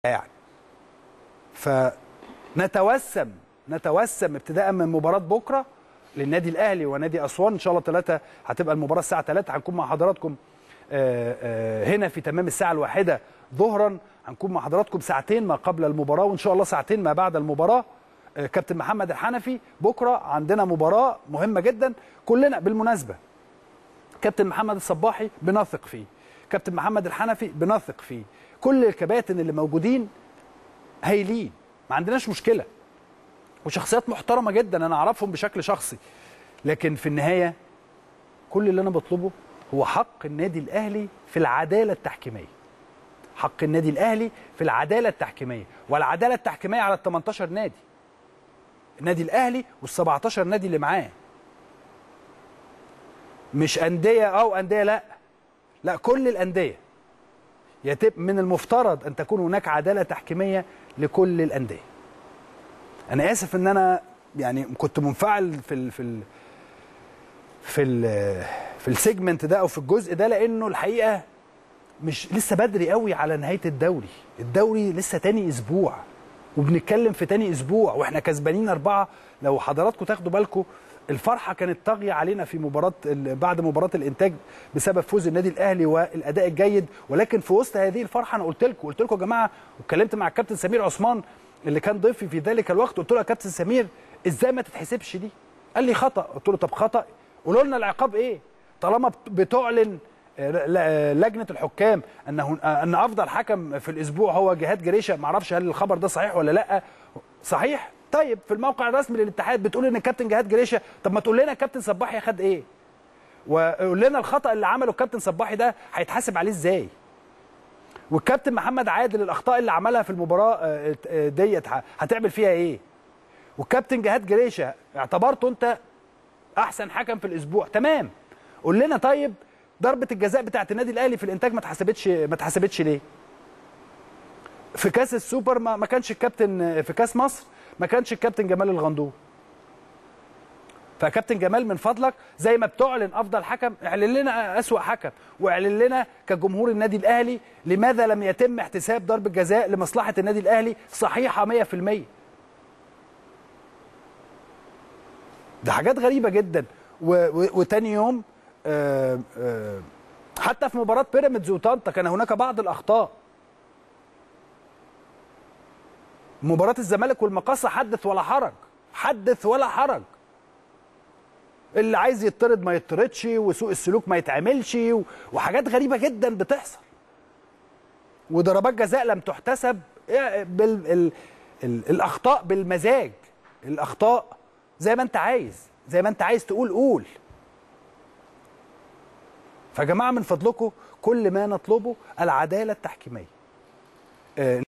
يعني فنتوسم نتوسم ابتداء من مباراه بكره للنادي الاهلي ونادي اسوان ان شاء الله ثلاثة هتبقى المباراه الساعه 3 هنكون مع حضراتكم آه، آه، هنا في تمام الساعه الواحدة ظهرا هنكون مع حضراتكم ساعتين ما قبل المباراه وان شاء الله ساعتين ما بعد المباراه آه، كابتن محمد الحنفي بكره عندنا مباراه مهمه جدا كلنا بالمناسبه كابتن محمد الصباحي بنثق فيه كابتن محمد الحنفي بنثق فيه كل الكباتن اللي موجودين هايلين ما عندناش مشكله وشخصيات محترمه جدا انا اعرفهم بشكل شخصي لكن في النهايه كل اللي انا بطلبه هو حق النادي الاهلي في العداله التحكيميه حق النادي الاهلي في العداله التحكيميه والعداله التحكيميه على ال 18 نادي النادي الاهلي وال 17 نادي اللي معاه مش انديه او انديه لا لا كل الانديه يتم من المفترض ان تكون هناك عداله تحكيميه لكل الانديه انا اسف ان انا يعني كنت منفعل في ال في ال في ال في السيجمنت ده او في الجزء ده لانه الحقيقه مش لسه بدري قوي على نهايه الدوري الدوري لسه تاني اسبوع وبنتكلم في تاني اسبوع واحنا كسبانين اربعه لو حضراتكم تاخدوا بالكم الفرحه كانت طاغيه علينا في مباراه ال- بعد مباراه الانتاج بسبب فوز النادي الاهلي والاداء الجيد ولكن في وسط هذه الفرحه انا قلت لكم قلت لكم يا جماعه واتكلمت مع الكابتن سمير عثمان اللي كان ضيفي في ذلك الوقت قلت له يا كابتن سمير ازاي ما تتحسبش دي قال لي خطا قلت له طب خطا قولوا لنا العقاب ايه طالما بت- بتعلن آه، ل- آه، لجنه الحكام انه آه، ان افضل حكم في الاسبوع هو جهاد جريشه ما اعرفش هل الخبر ده صحيح ولا لا صحيح طيب في الموقع الرسمي للاتحاد بتقول ان الكابتن جهاد جريشه طب ما تقول لنا الكابتن صباحي خد ايه وقول لنا الخطا اللي عمله الكابتن صباحي ده هيتحاسب عليه ازاي والكابتن محمد عادل الاخطاء اللي عملها في المباراه آه، آه، ديت ه- هتعمل فيها ايه والكابتن جهاد جريشه اعتبرته انت احسن حكم في الاسبوع تمام قول لنا طيب ضربه الجزاء بتاعت النادي الاهلي في الانتاج ما اتحسبتش ما اتحسبتش ليه في كاس السوبر ما, ما كانش الكابتن في كاس مصر ما كانش الكابتن جمال الغندور فكابتن جمال من فضلك زي ما بتعلن افضل حكم اعلن لنا اسوا حكم واعلن لنا كجمهور النادي الاهلي لماذا لم يتم احتساب ضربه جزاء لمصلحه النادي الاهلي صحيحه 100% ده حاجات غريبه جدا و... و... وتاني يوم آه... آه... حتى في مباراه بيراميدز وطنطا كان هناك بعض الاخطاء مباراه الزمالك والمقاصه حدث ولا حرج حدث ولا حرج اللي عايز يطرد ما يطردش وسوء السلوك ما يتعملش و... وحاجات غريبه جدا بتحصل وضربات جزاء لم تحتسب إيه بال... ال... ال... الاخطاء بالمزاج الاخطاء زي ما انت عايز زي ما انت عايز تقول قول فيا جماعه من فضلكم كل ما نطلبه العداله التحكيميه آه،